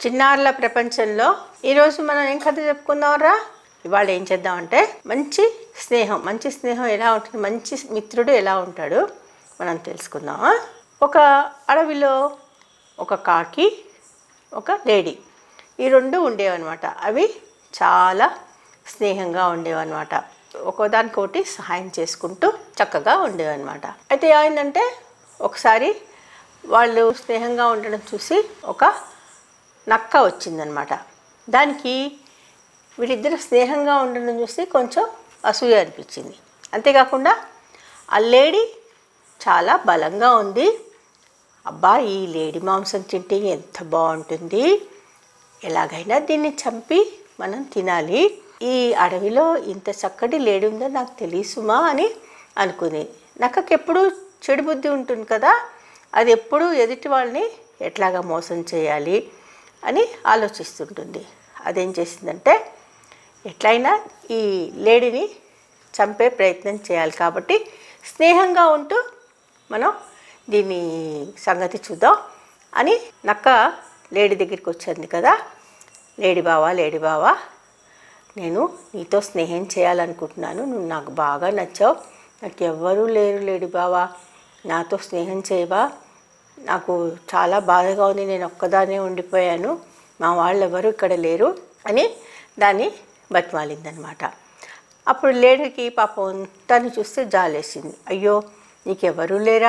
చిన్నారుల ప్రపంచంలో ఈరోజు మనం ఏం కథ చెప్పుకుందాంరా ఇవాళ ఏం చేద్దామంటే మంచి స్నేహం మంచి స్నేహం ఎలా ఉంటుంది మంచి మిత్రుడు ఎలా ఉంటాడు మనం తెలుసుకుందాం ఒక అడవిలో ఒక కాకి ఒక లేడీ ఈ రెండు ఉండేవన్నమాట అవి చాలా స్నేహంగా ఉండేవన్నమాట ఒకదానికొకటి సహాయం చేసుకుంటూ చక్కగా ఉండేవన్నమాట అయితే ఏమైందంటే ఒకసారి వాళ్ళు స్నేహంగా ఉండడం చూసి ఒక నక్క వచ్చిందనమాట దానికి వీళ్ళిద్దరు స్నేహంగా ఉండడం చూసి కొంచెం అసూయ అనిపించింది అంతేకాకుండా ఆ లేడీ చాలా బలంగా ఉంది అబ్బా ఈ లేడీ మాంసం తింటే ఎంత బాగుంటుంది ఎలాగైనా దీన్ని చంపి మనం తినాలి ఈ అడవిలో ఇంత చక్కటి లేడీ ఉందో నాకు తెలియసుమా అని అనుకుంది నక్కకి ఎప్పుడు చెడు బుద్ధి ఉంటుంది కదా అది ఎప్పుడు ఎదుటి వాళ్ళని ఎట్లాగా మోసం చేయాలి అని ఆలోచిస్తుంటుంది అదేం చేసిందంటే ఎట్లయినా ఈ లేడీని చంపే ప్రయత్నం చేయాలి కాబట్టి స్నేహంగా ఉంటూ మనం దీని సంగతి చూద్దాం అని నక్క లేడీ దగ్గరికి వచ్చింది కదా లేడీ బావా లేడీ బావా నేను నీతో స్నేహం చేయాలనుకుంటున్నాను నువ్వు నాకు బాగా నచ్చావు నాకు ఎవ్వరూ లేరు లేడీ బావా నాతో స్నేహం చేయవా నాకు చాలా బాధగా ఉంది నేను ఒక్కదానే ఉండిపోయాను మా వాళ్ళు ఎవరు ఇక్కడ లేరు అని దాన్ని బతిమాలిందనమాట అప్పుడు లేడీకి పాపం తను చూస్తే జాలేసింది అయ్యో నీకెవరూ లేరా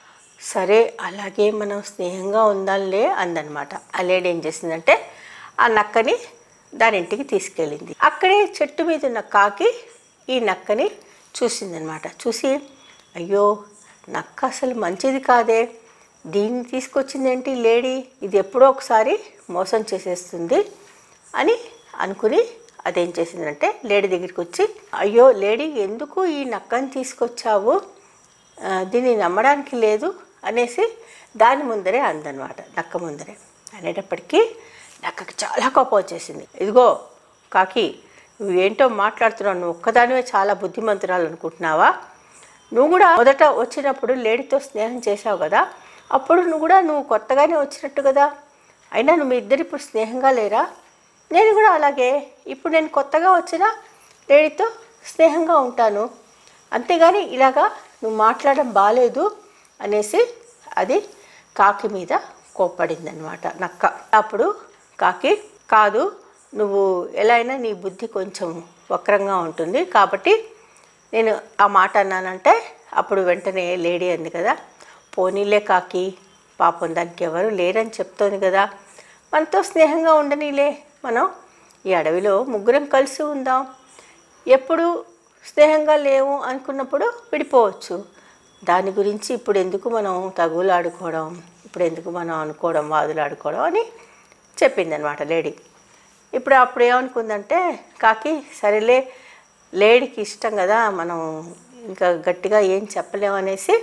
సరే అలాగే మనం స్నేహంగా ఉందాంలే అందనమాట ఆ లేడీ ఏం చేసిందంటే ఆ నక్కని దాని ఇంటికి తీసుకెళ్ళింది అక్కడే చెట్టు మీద ఉన్న కాకి ఈ నక్కని చూసిందనమాట చూసి అయ్యో నక్క అసలు మంచిది కాదే దీన్ని తీసుకొచ్చిందేంటి లేడీ ఇది ఎప్పుడో ఒకసారి మోసం చేసేస్తుంది అని అనుకుని అదేం చేసిందంటే లేడీ దగ్గరికి వచ్చి అయ్యో లేడీ ఎందుకు ఈ నక్కని తీసుకొచ్చావు ఆ, దీన్ని నమ్మడానికి లేదు అనేసి దాని ముందరే అందనమాట నక్క ముందరే అనేటప్పటికీ నక్కకి చాలా కోపం వచ్చేసింది ఇదిగో కాకి నువ్వు ఏంటో మాట్లాడుతున్నావు నువ్వు ఒక్కదానివే చాలా బుద్ధిమంతురాలు అనుకుంటున్నావా నువ్వు కూడా మొదట వచ్చినప్పుడు లేడీతో స్నేహం చేసావు కదా అప్పుడు నువ్వు కూడా నువ్వు కొత్తగానే వచ్చినట్టు కదా అయినా నువ్వు ఇద్దరు ఇప్పుడు స్నేహంగా లేరా నేను కూడా అలాగే ఇప్పుడు నేను కొత్తగా వచ్చిన లేడీతో స్నేహంగా ఉంటాను అంతేగాని ఇలాగా నువ్వు మాట్లాడడం బాగాలేదు అనేసి అది కాకి మీద కోప్పడింది అనమాట నక్క అప్పుడు కాకి కాదు నువ్వు ఎలా అయినా నీ బుద్ధి కొంచెం వక్రంగా ఉంటుంది కాబట్టి నేను ఆ మాట అన్నానంటే అప్పుడు వెంటనే లేడీ అంది కదా పోనీలే కాకి పాపం దానికి ఎవరు లేరని చెప్తోంది కదా మనతో స్నేహంగా ఉండనీలే మనం ఈ అడవిలో ముగ్గురం కలిసి ఉందాం ఎప్పుడు స్నేహంగా లేవు అనుకున్నప్పుడు విడిపోవచ్చు దాని గురించి ఇప్పుడు ఎందుకు మనం తగులాడుకోవడం ఇప్పుడు ఎందుకు మనం అనుకోవడం వాదులాడుకోవడం అని చెప్పిందనమాట లేడీ ఇప్పుడు అప్పుడు ఏమనుకుందంటే కాకి సరేలే లేడీకి ఇష్టం కదా మనం ఇంకా గట్టిగా ఏం చెప్పలేము అనేసి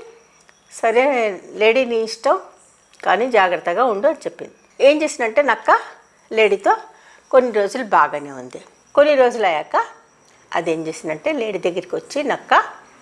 సరే లేడీ నీ ఇష్టం కానీ జాగ్రత్తగా ఉండు అని చెప్పింది ఏం చేసినంటే నక్క లేడీతో కొన్ని రోజులు బాగానే ఉంది కొన్ని రోజులు అయ్యాక అదేం చేసిందంటే లేడీ దగ్గరికి వచ్చి నక్క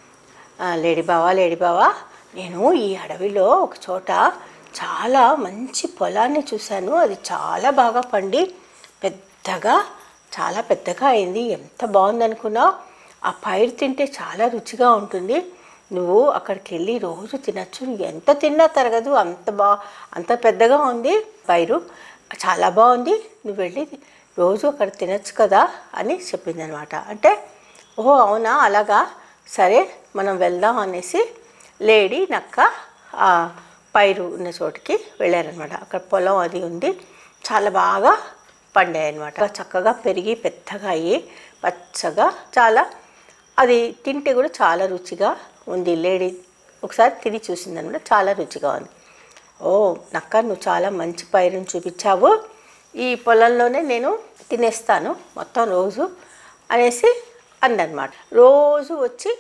"ఆ, లేడీ బావా లేడీ బావా నేను ఈ అడవిలో ఒక చోట చాలా మంచి పొలాన్ని చూశాను అది చాలా బాగా పండి పెద్దగా చాలా పెద్దగా అయింది ఎంత బాగుంది అనుకున్నావు ఆ పైరు తింటే చాలా రుచిగా ఉంటుంది నువ్వు అక్కడికి వెళ్ళి రోజు తినచ్చు నువ్వు ఎంత తిన్నా తరగదు అంత బా అంత పెద్దగా ఉంది పైరు చాలా బాగుంది నువ్వు వెళ్ళి రోజు అక్కడ తినచ్చు కదా అని చెప్పింది అనమాట అంటే ఓహో అవునా అలాగా సరే మనం వెళ్దాం అనేసి లేడీ నక్క ఆ పైరు ఉన్న చోటుకి వెళ్ళారనమాట అక్కడ పొలం అది ఉంది చాలా బాగా పండాయి అనమాట చక్కగా పెరిగి పెద్దగా అయ్యి పచ్చగా చాలా అది తింటే కూడా చాలా రుచిగా ఉంది లేడీ ఒకసారి తిని చూసిందనమాట చాలా రుచిగా ఉంది ఓ నక్క నువ్వు చాలా మంచి పైరుని చూపించావు ఈ పొలంలోనే నేను తినేస్తాను మొత్తం రోజు అనేసి అందనమాట రోజు వచ్చి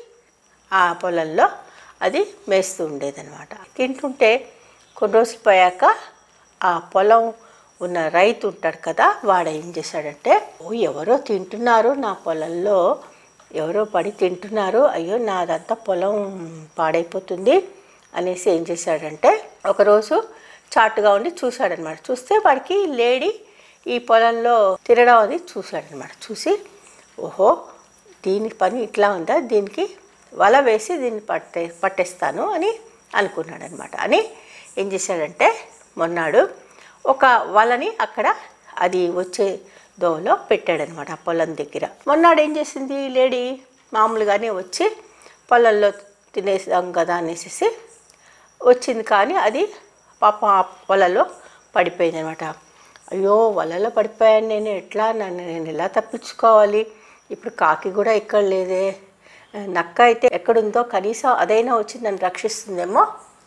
ఆ పొలంలో అది మేస్తూ ఉండేదన్నమాట తింటుంటే కొన్ని రోజులు పోయాక ఆ పొలం ఉన్న రైతు ఉంటాడు కదా వాడు ఏం చేశాడంటే ఓ ఎవరో తింటున్నారు నా పొలంలో ఎవరో పడి తింటున్నారు అయ్యో నాదంతా పొలం పాడైపోతుంది అనేసి ఏం చేశాడంటే ఒకరోజు చాటుగా ఉండి చూశాడనమాట చూస్తే వాడికి లేడీ ఈ పొలంలో తిరగడం అది చూశాడనమాట చూసి ఓహో దీని పని ఇట్లా ఉందా దీనికి వల వేసి దీన్ని పట్టే పట్టేస్తాను అని అనుకున్నాడు అనమాట అని ఏం చేశాడంటే మొన్నాడు ఒక వలని అక్కడ అది వచ్చే దోవలో పెట్టాడనమాట ఆ పొలం దగ్గర మొన్నాడు ఏం చేసింది లేడీ మామూలుగానే వచ్చి పొలంలో తినేసాం కదా అనేసి వచ్చింది కానీ అది పాప ఆ వలలో పడిపోయింది అనమాట అయ్యో వలలో పడిపోయాను నేను ఎట్లా నన్ను నేను ఎలా తప్పించుకోవాలి ఇప్పుడు కాకి కూడా ఇక్కడ లేదే నక్క అయితే ఎక్కడుందో కనీసం అదైనా వచ్చి నన్ను రక్షిస్తుందేమో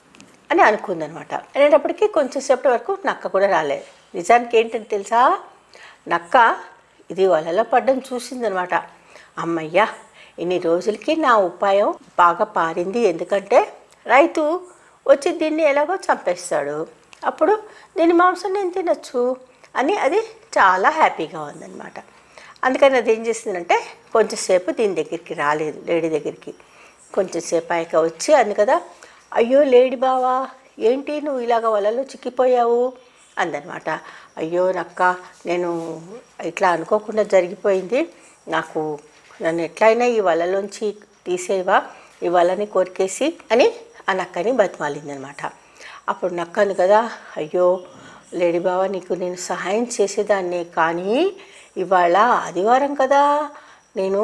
అని అనుకుందనమాట అనేటప్పటికీ కొంచెం సేపటి వరకు నక్క కూడా రాలేదు నిజానికి ఏంటని తెలుసా నక్క ఇది వలలో పడ్డం చూసిందనమాట అమ్మయ్యా ఇన్ని రోజులకి నా ఉపాయం బాగా పారింది ఎందుకంటే రైతు వచ్చి దీన్ని ఎలాగో చంపేస్తాడు అప్పుడు దీని మాంసం నేను తినచ్చు అని అది చాలా హ్యాపీగా ఉందన్నమాట అందుకని అది ఏం చేసిందంటే కొంచెంసేపు దీని దగ్గరికి రాలేదు లేడీ దగ్గరికి కొంచెంసేపు అయ్యాక వచ్చి అంది కదా అయ్యో లేడీ బావా ఏంటి నువ్వు ఇలాగ వలలో చిక్కిపోయావు అందనమాట అయ్యో నక్క నేను ఇట్లా అనుకోకుండా జరిగిపోయింది నాకు నన్ను ఎట్లయినా ఈ వలలోంచి తీసేవా ఈ వలని కొరికేసి అని ఆ నక్కని బతిమాలిందనమాట అప్పుడు నక్కను కదా అయ్యో లేడీ బావ నీకు నేను సహాయం చేసేదాన్ని కానీ ఇవాళ ఆదివారం కదా నేను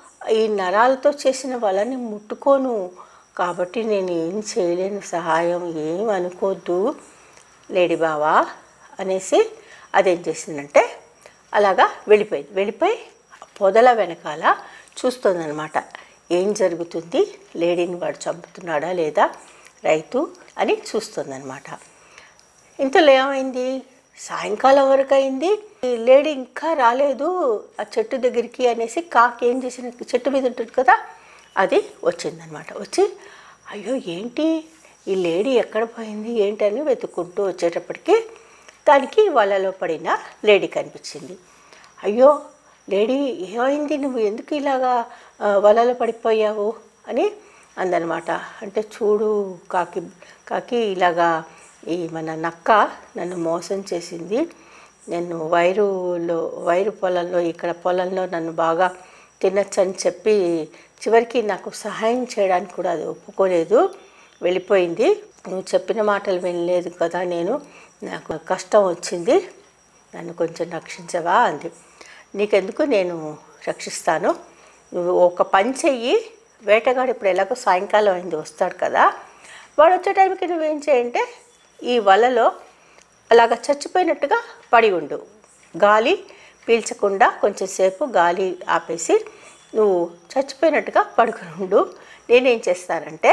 ఈ నరాలతో చేసిన వలని ముట్టుకోను కాబట్టి నేను ఏం చేయలేను సహాయం ఏం అనుకోవద్దు లేడీ బావా అనేసి అదేం చేసిందంటే అలాగా వెళ్ళిపోయింది వెళ్ళిపోయి పొదల వెనకాల చూస్తుందన్నమాట ఏం జరుగుతుంది లేడీని వాడు చంపుతున్నాడా లేదా రైతు అని చూస్తుందన్నమాట ఇంతలో ఏమైంది సాయంకాలం వరకు అయింది ఈ లేడీ ఇంకా రాలేదు ఆ చెట్టు దగ్గరికి అనేసి కాకి ఏం చేసిన చెట్టు మీద ఉంటుంది కదా అది వచ్చిందనమాట వచ్చి అయ్యో ఏంటి ఈ లేడీ ఎక్కడ పోయింది ఏంటని వెతుక్కుంటూ వచ్చేటప్పటికి దానికి వలలో పడిన లేడీ కనిపించింది అయ్యో లేడీ ఏమైంది నువ్వు ఎందుకు ఇలాగా ఆ, వలలో పడిపోయావు అని అందనమాట అంటే చూడు కాకి కాకి ఇలాగా ఈ మన నక్క నన్ను మోసం చేసింది నేను వైరులో వైరు పొలంలో ఇక్కడ పొలంలో నన్ను బాగా తినచ్చని చెప్పి చివరికి నాకు సహాయం చేయడానికి కూడా అది ఒప్పుకోలేదు వెళ్ళిపోయింది నువ్వు చెప్పిన మాటలు వినలేదు కదా నేను నాకు కష్టం వచ్చింది నన్ను కొంచెం రక్షించవా అంది నీకెందుకు నేను రక్షిస్తాను నువ్వు ఒక పని చెయ్యి వేటగాడు ఇప్పుడు ఎలాగో సాయంకాలం అయింది వస్తాడు కదా వాడు వచ్చే టైంకి నువ్వేం చేయంటే ఈ వలలో అలాగ చచ్చిపోయినట్టుగా పడి ఉండు గాలి పీల్చకుండా కొంచెంసేపు గాలి ఆపేసి నువ్వు చచ్చిపోయినట్టుగా పడుకుని ఉండు నేనేం చేస్తానంటే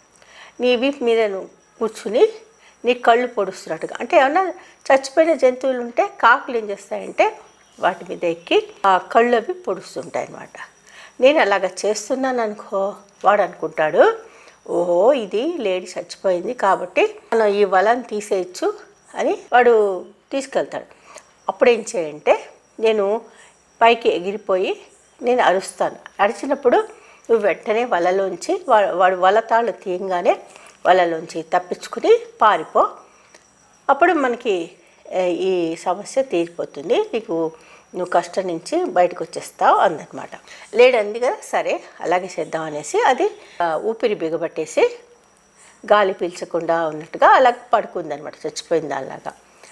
నీ వీపు మీద నువ్వు కూర్చుని నీ కళ్ళు పొడుస్తున్నట్టుగా అంటే ఏమన్నా చచ్చిపోయిన జంతువులు ఉంటే కాకులు ఏం చేస్తాయంటే వాటి మీద ఎక్కి ఆ కళ్ళు అవి పొడుస్తుంటాయి అన్నమాట నేను అలాగ చేస్తున్నాను అనుకో వాడు అనుకుంటాడు ఓహో ఇది లేడీ చచ్చిపోయింది కాబట్టి మనం ఈ వలని తీసేయచ్చు అని వాడు తీసుకెళ్తాడు అప్పుడు ఏం చేయంటే నేను పైకి ఎగిరిపోయి నేను అరుస్తాను అరిచినప్పుడు నువ్వు వెంటనే వలలోంచి వా- వాడు వల తాళ్ళు తీయంగానే వలలోంచి తప్పించుకుని పారిపో అప్పుడు మనకి ఏ, ఈ సమస్య తీరిపోతుంది నీకు నువ్వు కష్టం నుంచి బయటకు వచ్చేస్తావు అందనమాట లేడంది కదా సరే అలాగే చేద్దాం అనేసి అది ఆ, ఊపిరి బిగబట్టేసి గాలి పీల్చకుండా ఉన్నట్టుగా అలా పడుకుందనమాట చచ్చిపోయింది అలాగా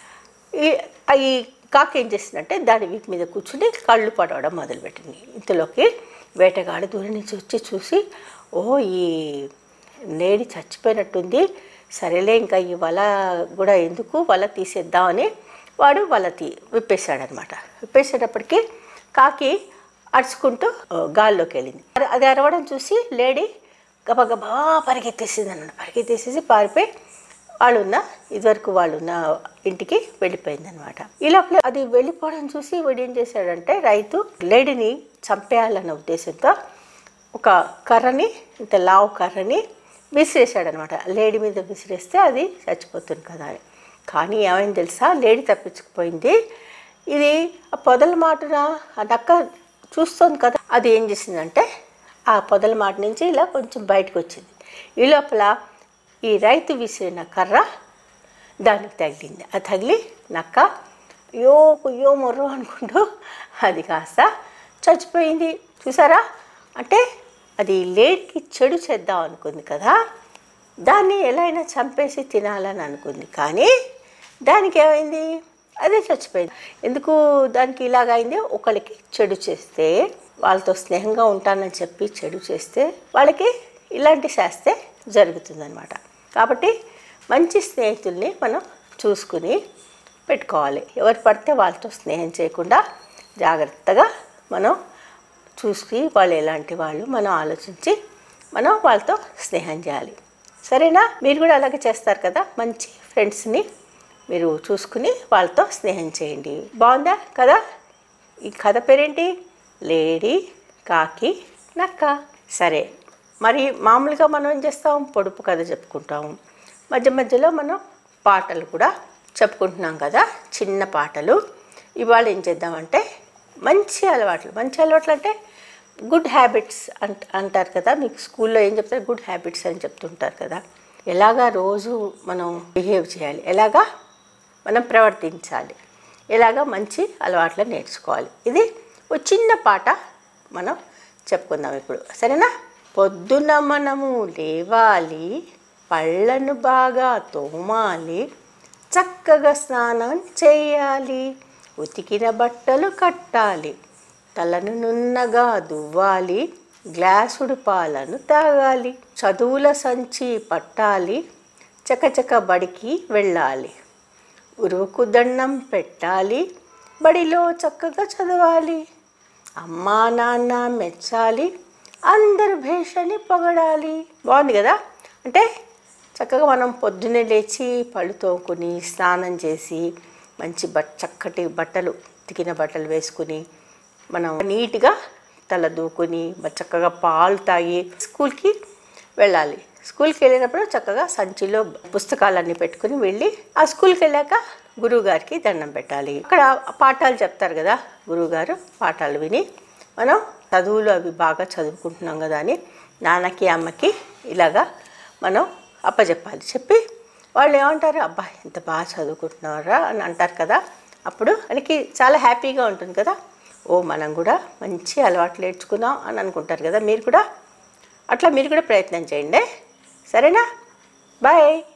ఈ ఈ కాక ఏం చేసిందంటే దాని వీపు మీద కూర్చుని కళ్ళు పడవడం మొదలుపెట్టింది ఇంతలోకి వేటగాడు దూరం నుంచి వచ్చి చూసి ఓ ఈ లేడీ చచ్చిపోయినట్టుంది సరేలే ఇంకా ఈ వల కూడా ఎందుకు వల తీసేద్దామని వాడు వల తీ విప్పేశాడనమాట విప్పేసేటప్పటికి కాకి అరుచుకుంటూ ఆ, గాల్లోకి వెళ్ళింది అది- అది అరవడం చూసి లేడీ గబగబా పరిగెత్తేసింది అన్నమాట పరిగెత్తేసేసి పారిపోయి వాళ్ళు ఉన్న ఇదివరకు వాళ్ళు ఉన్న ఇంటికి వెళ్ళిపోయింది అనమాట ఈ లోపల అది వెళ్ళిపోవడం చూసి వీడు ఏం చేశాడంటే రైతు లేడీని చంపేయాలన్న ఉద్దేశంతో ఒక కర్రని ఇంత లావు కర్రని విసిరేసాడనమాట లేడీ మీద విసిరేస్తే అది చచ్చిపోతుంది కదా అని కానీ ఏమైంది తెలుసా లేడీ తప్పించుకుపోయింది ఇది ఆ పొదల మాటన ఆ నక్క చూస్తుంది కదా అది ఏం చేసిందంటే ఆ పొదల మాట నుంచి ఇలా కొంచెం బయటకు వచ్చింది ఈ లోపల ఈ రైతు విసిరిన కర్ర దానికి తగిలింది అది తగిలి నక్క యో కుయ్యో మొర్రో అనుకుంటూ అది కాస్త చచ్చిపోయింది చూసారా అంటే అది లేట్కి చెడు చేద్దాం అనుకుంది కదా దాన్ని ఎలా అయినా చంపేసి తినాలని అనుకుంది కానీ దానికి ఏమైంది అదే చచ్చిపోయింది ఎందుకు దానికి ఇలాగైంది ఒకరికి చెడు చేస్తే వాళ్ళతో స్నేహంగా ఉంటానని చెప్పి చెడు చేస్తే వాళ్ళకి ఇలాంటి శాస్తే జరుగుతుందన్నమాట కాబట్టి మంచి స్నేహితుల్ని మనం చూసుకుని పెట్టుకోవాలి ఎవరు పడితే వాళ్ళతో స్నేహం చేయకుండా జాగ్రత్తగా మనం చూసి వాళ్ళు ఎలాంటి వాళ్ళు మనం ఆలోచించి మనం వాళ్ళతో స్నేహం చేయాలి సరేనా మీరు కూడా అలాగే చేస్తారు కదా మంచి ఫ్రెండ్స్ని మీరు చూసుకుని వాళ్ళతో స్నేహం చేయండి బాగుందా కదా ఈ కథ పేరేంటి లేడీ కాకి నక్క సరే మరి మామూలుగా మనం ఏం చేస్తాం పొడుపు కథ చెప్పుకుంటాం మధ్య మధ్యలో మనం పాటలు కూడా చెప్పుకుంటున్నాం కదా చిన్న పాటలు ఇవాళ ఏం చేద్దామంటే మంచి అలవాట్లు మంచి అలవాట్లు అంటే గుడ్ హ్యాబిట్స్ అంట అంటారు కదా మీకు స్కూల్లో ఏం చెప్తారు గుడ్ హ్యాబిట్స్ అని చెప్తుంటారు కదా ఎలాగా రోజు మనం బిహేవ్ చేయాలి ఎలాగా మనం ప్రవర్తించాలి ఎలాగా మంచి అలవాట్లు నేర్చుకోవాలి ఇది ఒక చిన్న పాట మనం చెప్పుకుందాం ఇప్పుడు సరేనా పొద్దున మనము లేవాలి పళ్ళను బాగా తోమాలి చక్కగా స్నానం చేయాలి ఉతికిన బట్టలు కట్టాలి తలను నున్నగా దువ్వాలి గ్లాసుడు పాలను తాగాలి చదువుల సంచి పట్టాలి చకచక బడికి వెళ్ళాలి ఉరువుకు దండం పెట్టాలి బడిలో చక్కగా చదవాలి అమ్మా నాన్న మెచ్చాలి అందరు భేషని పొగడాలి బాగుంది కదా అంటే చక్కగా మనం పొద్దున్నే లేచి పళ్ళు తోముకుని స్నానం చేసి మంచి బట్ చక్కటి బట్టలు ఉతికిన బట్టలు వేసుకుని మనం నీట్గా తల దూకుని బ- చక్కగా పాలు తాగి స్కూల్కి వెళ్ళాలి స్కూల్కి వెళ్ళినప్పుడు చక్కగా సంచిలో పుస్తకాలన్నీ పెట్టుకుని వెళ్ళి ఆ స్కూల్కి వెళ్ళాక గురువుగారికి దండం పెట్టాలి అక్కడ పాఠాలు చెప్తారు కదా గురువుగారు పాఠాలు విని మనం చదువులు అవి బాగా చదువుకుంటున్నాం కదా అని నాన్నకి అమ్మకి ఇలాగా మనం అప్పచెప్పాలి చెప్పి వాళ్ళు ఏమంటారు అబ్బా ఎంత బాగా చదువుకుంటున్నారా అని అంటారు కదా అప్పుడు మనకి చాలా హ్యాపీగా ఉంటుంది కదా ఓ మనం కూడా మంచి అలవాట్లు నేర్చుకున్నాం అని అనుకుంటారు కదా మీరు కూడా అట్లా మీరు కూడా ప్రయత్నం చేయండి సరేనా బాయ్